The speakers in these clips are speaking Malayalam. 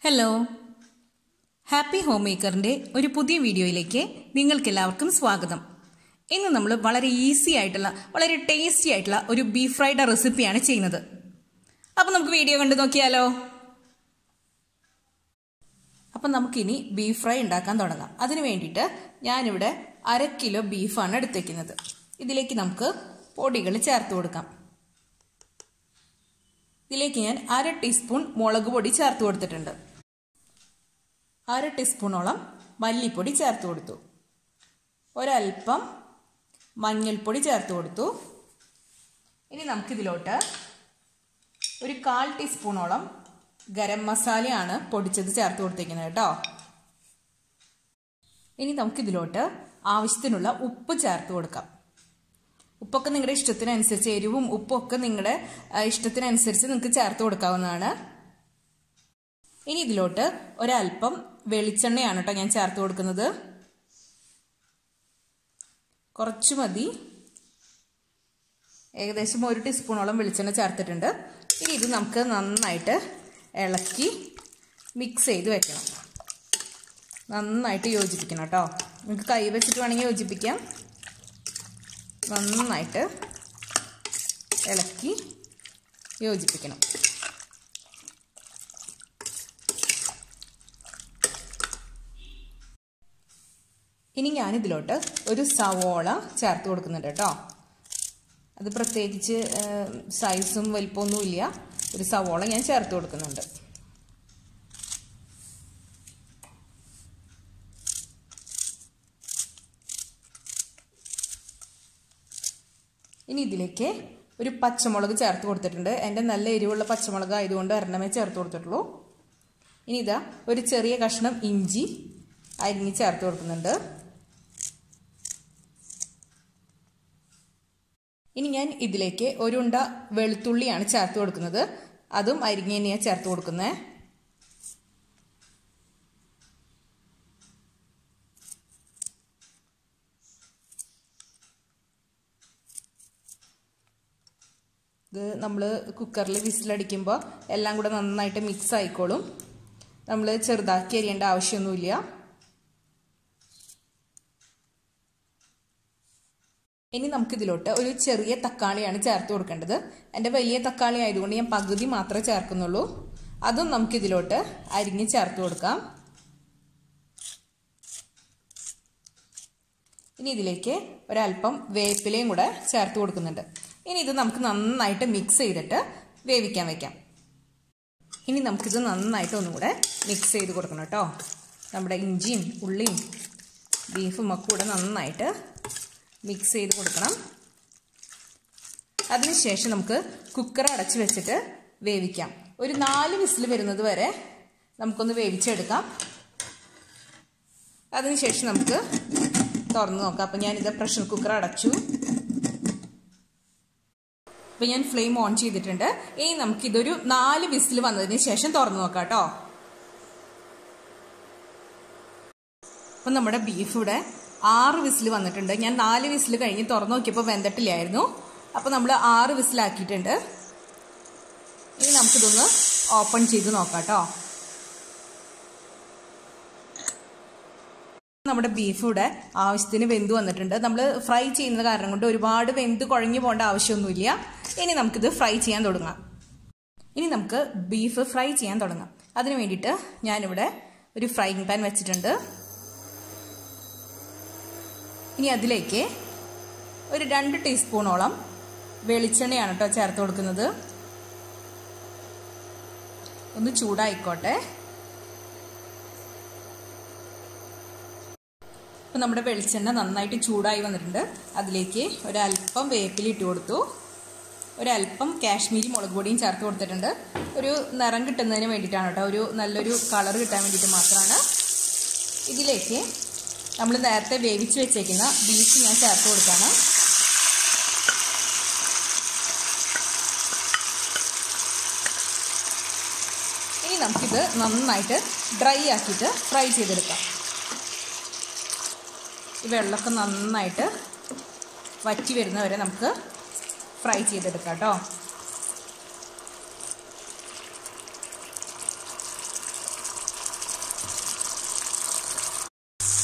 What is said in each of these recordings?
ഹലോ ഹാപ്പി ഹോം മേക്കറിന്റെ ഒരു പുതിയ വീഡിയോയിലേക്ക് നിങ്ങൾക്കെല്ലാവർക്കും സ്വാഗതം ഇന്ന് നമ്മൾ വളരെ ഈസി ആയിട്ടുള്ള വളരെ ടേസ്റ്റി ആയിട്ടുള്ള ഒരു ബീഫ് ഫ്രൈഡ് റെസിപ്പിയാണ് ചെയ്യുന്നത് അപ്പം നമുക്ക് വീഡിയോ കണ്ടു നോക്കിയാലോ അപ്പം നമുക്കിനി ബീഫ് ഫ്രൈ ഉണ്ടാക്കാൻ തുടങ്ങാം അതിന് വേണ്ടിയിട്ട് ഞാനിവിടെ അര കിലോ ബീഫാണ് എടുത്തേക്കുന്നത് ഇതിലേക്ക് നമുക്ക് പൊടികൾ ചേർത്ത് കൊടുക്കാം ഇതിലേക്ക് ഞാൻ അര ടീസ്പൂൺ മുളക് പൊടി ചേർത്ത് കൊടുത്തിട്ടുണ്ട് അര ടീസ്പൂണോളം മല്ലിപ്പൊടി ചേർത്ത് കൊടുത്തു ഒരൽപ്പം മഞ്ഞൾപ്പൊടി ചേർത്ത് കൊടുത്തു ഇനി നമുക്കിതിലോട്ട് ഒരു കാൽ ടീസ്പൂണോളം ഗരം മസാലയാണ് പൊടിച്ചത് ചേർത്ത് കൊടുത്തിരിക്കുന്നത് കേട്ടോ ഇനി നമുക്കിതിലോട്ട് ആവശ്യത്തിനുള്ള ഉപ്പ് ചേർത്ത് കൊടുക്കാം ഉപ്പൊക്കെ നിങ്ങളുടെ ഇഷ്ടത്തിനനുസരിച്ച് എരിവും ഉപ്പൊക്കെ നിങ്ങളുടെ ഇഷ്ടത്തിനനുസരിച്ച് നിങ്ങൾക്ക് ചേർത്ത് കൊടുക്കാവുന്നതാണ് ഇനി ഇതിലോട്ട് ഒരല്പം വെളിച്ചെണ്ണയാണ് കേട്ടോ ഞാൻ ചേർത്ത് കൊടുക്കുന്നത് കുറച്ച് മതി ഏകദേശം ഒരു ടീസ്പൂണോളം വെളിച്ചെണ്ണ ചേർത്തിട്ടുണ്ട് ഇനി ഇത് നമുക്ക് നന്നായിട്ട് ഇളക്കി മിക്സ് ചെയ്ത് വെക്കണം നന്നായിട്ട് യോജിപ്പിക്കണം കേട്ടോ നിങ്ങൾക്ക് കൈ വെച്ചിട്ട് വേണമെങ്കിൽ യോജിപ്പിക്കാം നന്നായിട്ട് ഇളക്കി യോജിപ്പിക്കണം ഇനി ഞാനിതിലോട്ട് ഒരു സവോള ചേർത്ത് കൊടുക്കുന്നുണ്ട് കേട്ടോ അത് പ്രത്യേകിച്ച് സൈസും വലിപ്പമൊന്നുമില്ല ഒരു സവോള ഞാൻ ചേർത്ത് കൊടുക്കുന്നുണ്ട് ഇനി ഇതിലേക്ക് ഒരു പച്ചമുളക് ചേർത്ത് കൊടുത്തിട്ടുണ്ട് എൻ്റെ നല്ല എരിവുള്ള പച്ചമുളക് ആയതുകൊണ്ട് ഒരെണ്ണമേ ചേർത്ത് കൊടുത്തിട്ടുള്ളൂ ഇനി ഇതാ ഒരു ചെറിയ കഷ്ണം ഇഞ്ചി അരിഞ്ഞ് ചേർത്ത് കൊടുക്കുന്നുണ്ട് ഇനി ഞാൻ ഇതിലേക്ക് ഒരു ഉണ്ട വെളുത്തുള്ളിയാണ് ചേർത്ത് കൊടുക്കുന്നത് അതും അരിഞ്ഞ് തന്നെയാണ് ചേർത്ത് കൊടുക്കുന്നത് ഇത് നമ്മൾ കുക്കറിൽ വിസിലടിക്കുമ്പോൾ എല്ലാം കൂടെ നന്നായിട്ട് മിക്സ് ആയിക്കോളും നമ്മൾ ചെറുതാക്കി അരിയേണ്ട ആവശ്യമൊന്നുമില്ല ഇനി നമുക്കിതിലോട്ട് ഒരു ചെറിയ തക്കാളിയാണ് ചേർത്ത് കൊടുക്കേണ്ടത് എൻ്റെ വലിയ തക്കാളി ആയതുകൊണ്ട് ഞാൻ പകുതി മാത്രമേ ചേർക്കുന്നുള്ളൂ അതും നമുക്കിതിലോട്ട് അരിഞ്ഞ് ചേർത്ത് കൊടുക്കാം ഇനി ഇതിലേക്ക് ഒരല്പം വേപ്പിലയും കൂടെ ചേർത്ത് കൊടുക്കുന്നുണ്ട് ഇനി ഇത് നമുക്ക് നന്നായിട്ട് മിക്സ് ചെയ്തിട്ട് വേവിക്കാൻ വെക്കാം ഇനി നമുക്കിത് നന്നായിട്ട് ഒന്നും കൂടെ മിക്സ് ചെയ്ത് കൊടുക്കണം കേട്ടോ നമ്മുടെ ഇഞ്ചിയും ഉള്ളിയും ബീഫും ഒക്കെ കൂടെ നന്നായിട്ട് മിക്സ് ചെയ്ത് കൊടുക്കണം അതിനുശേഷം നമുക്ക് കുക്കർ അടച്ച് വെച്ചിട്ട് വേവിക്കാം ഒരു നാല് വിസിൽ വരുന്നത് വരെ നമുക്കൊന്ന് വേവിച്ചെടുക്കാം അതിനുശേഷം നമുക്ക് തുറന്ന് നോക്കാം അപ്പം ഞാനിത് പ്രഷർ കുക്കർ അടച്ചു അപ്പം ഞാൻ ഫ്ലെയിം ഓൺ ചെയ്തിട്ടുണ്ട് ഇനി നമുക്കിതൊരു നാല് വിസിൽ വന്നതിന് ശേഷം തുറന്നു നോക്കാം കേട്ടോ അപ്പം നമ്മുടെ ബീഫ് ഇവിടെ ആറ് വിസിൽ വന്നിട്ടുണ്ട് ഞാൻ നാല് വിസിൽ കഴിഞ്ഞ് തുറന്നു നോക്കിയപ്പോൾ വെന്തിട്ടില്ലായിരുന്നു അപ്പോൾ നമ്മൾ ആറ് വിസിലാക്കിയിട്ടുണ്ട് ഇനി നമുക്കിതൊന്ന് ഓപ്പൺ ചെയ്ത് നോക്കാം കേട്ടോ നമ്മുടെ ബീഫ് ഇവിടെ ആവശ്യത്തിന് വെന്ത് വന്നിട്ടുണ്ട് നമ്മൾ ഫ്രൈ ചെയ്യുന്ന കാരണം കൊണ്ട് ഒരുപാട് വെന്ത് കുഴഞ്ഞു പോകേണ്ട ആവശ്യമൊന്നുമില്ല ഇനി നമുക്കിത് ഫ്രൈ ചെയ്യാൻ തുടങ്ങാം ഇനി നമുക്ക് ബീഫ് ഫ്രൈ ചെയ്യാൻ തുടങ്ങാം അതിന് വേണ്ടിയിട്ട് ഞാനിവിടെ ഒരു ഫ്രൈങ് പാൻ വെച്ചിട്ടുണ്ട് ഇനി അതിലേക്ക് ഒരു രണ്ട് ടീസ്പൂണോളം വെളിച്ചെണ്ണയാണ് കേട്ടോ ചേർത്ത് കൊടുക്കുന്നത് ഒന്ന് ചൂടായിക്കോട്ടെ ഇപ്പം നമ്മുടെ വെളിച്ചെണ്ണ നന്നായിട്ട് ചൂടായി വന്നിട്ടുണ്ട് അതിലേക്ക് ഒരല്പം വേപ്പില ഇട്ട് കൊടുത്തു ഒരല്പം കാശ്മീരി മുളക് പൊടിയും ചേർത്ത് കൊടുത്തിട്ടുണ്ട് ഒരു നിറം കിട്ടുന്നതിന് വേണ്ടിയിട്ടാണ് കേട്ടോ ഒരു നല്ലൊരു കളർ കിട്ടാൻ വേണ്ടിയിട്ട് മാത്രമാണ് ഇതിലേക്ക് നമ്മൾ നേരത്തെ വേവിച്ച് വെച്ചേക്കുന്ന ബീഫ് ഞാൻ ചേർത്ത് കൊടുക്കുകയാണ് ഇനി നമുക്കിത് നന്നായിട്ട് ഡ്രൈ ആക്കിയിട്ട് ഫ്രൈ ചെയ്തെടുക്കാം ഈ വെള്ളമൊക്കെ നന്നായിട്ട് വറ്റി വരുന്നവരെ നമുക്ക് ഫ്രൈ ചെയ്തെടുക്കാം കേട്ടോ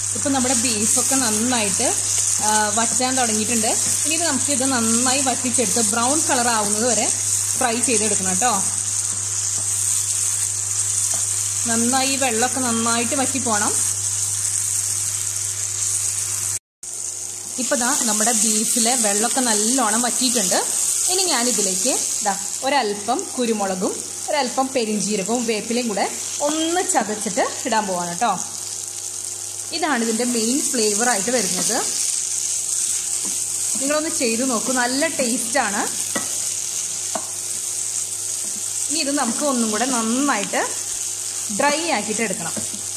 ഇപ്പം നമ്മുടെ ബീഫൊക്കെ നന്നായിട്ട് ആ, വറ്റാൻ തുടങ്ങിയിട്ടുണ്ട് ഇനി ഇത് നമുക്ക് ഇത് നന്നായി വറ്റിച്ചെടുത്ത് ബ്രൗൺ കളർ ആവുന്നത് വരെ ഫ്രൈ ചെയ്തെടുക്കണം കേട്ടോ നന്നായി ഈ വെള്ളമൊക്കെ നന്നായിട്ട് വറ്റി പോകണം ഇപ്പൊ ദാ നമ്മുടെ ബീഫിലെ വെള്ളമൊക്കെ നല്ലോണം വറ്റിയിട്ടുണ്ട് ഇനി ഞാനിതിലേക്ക് ദാ ഒരല്പം കുരുമുളകും ഒരല്പം പെരിഞ്ചീരകവും വേപ്പിലയും കൂടെ ഒന്ന് ചതച്ചിട്ട് ഇടാൻ പോവാണ് കേട്ടോ ഇതാണ് ഇതിൻ്റെ മെയിൻ ഫ്ലേവർ ആയിട്ട് വരുന്നത് നിങ്ങളൊന്ന് ചെയ്തു നോക്കൂ നല്ല ടേസ്റ്റാണ് ഇനി ഇത് നമുക്ക് ഒന്നും കൂടെ നന്നായിട്ട് ഡ്രൈ ആക്കിയിട്ട് എടുക്കണം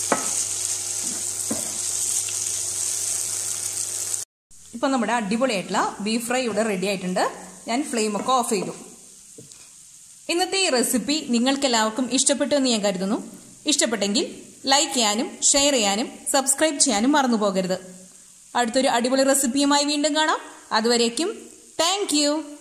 ഇപ്പം നമ്മുടെ അടിപൊളിയായിട്ടുള്ള ബീഫ് ഫ്രൈ ഇവിടെ റെഡി ആയിട്ടുണ്ട് ഞാൻ ഫ്ലെയിമൊക്കെ ഓഫ് ചെയ്തു ഇന്നത്തെ ഈ റെസിപ്പി നിങ്ങൾക്ക് എല്ലാവർക്കും ഇഷ്ടപ്പെട്ടു എന്ന് ഞാൻ കരുതുന്നു ഇഷ്ടപ്പെട്ടെങ്കിൽ ലൈക്ക് ചെയ്യാനും ഷെയർ ചെയ്യാനും സബ്സ്ക്രൈബ് ചെയ്യാനും മറന്നു പോകരുത് അടുത്തൊരു അടിപൊളി റെസിപ്പിയുമായി വീണ്ടും കാണാം അതുവരേക്കും താങ്ക്